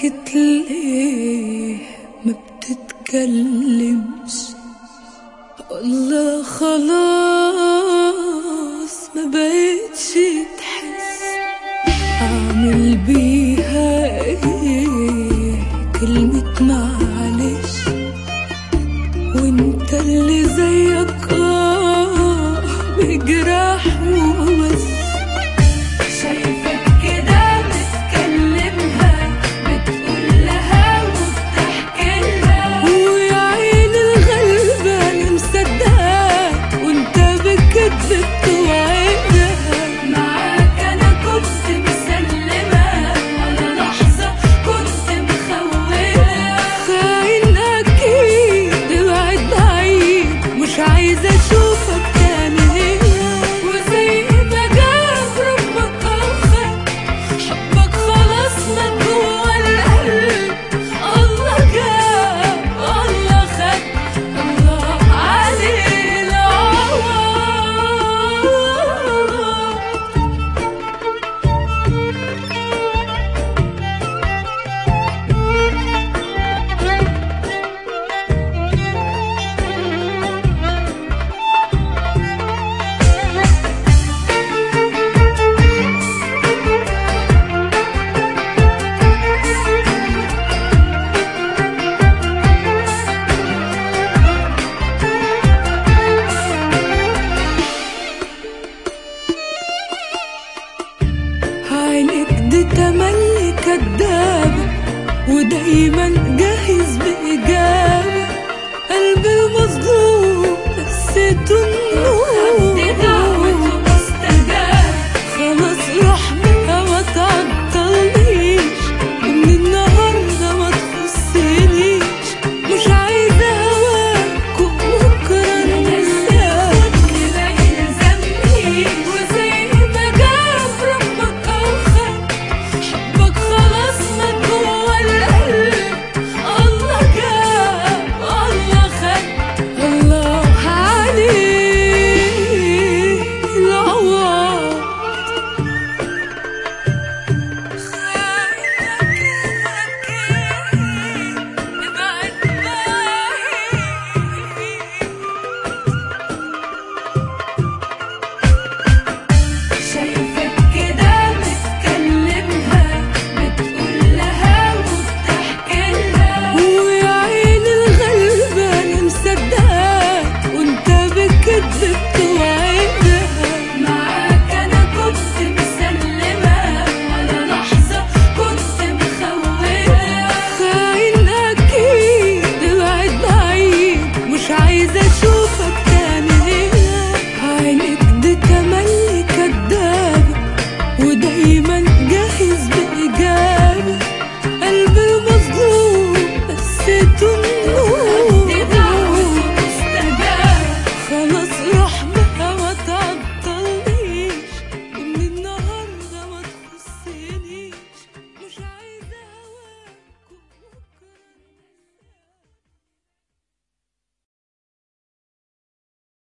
ساكت ليه ما بتتكلمش والله خلاص ما بقتش تحس اعمل بيها ايه كلمة معلش وانت اللي زيك اه بجراح وبس شايفك كده بتكلمها بتقول لها وبتحكي لها ويا عين الغلبانة مصدقاك وانت بكذب بتوعدها معاك انا كنت مسلمة ولا لحظة كنت مخونة خاين اكيد ابعد بعيد مش عايزة اشوفك تاني هنا وزي ما جاب ربك اوفى حبك خلاص مات جوا القلب الله جاب الله خد الله عليه العوض عينك دي تملي كدابة ودايما جاهز بإجابة قلبي المظلوم نسيته النور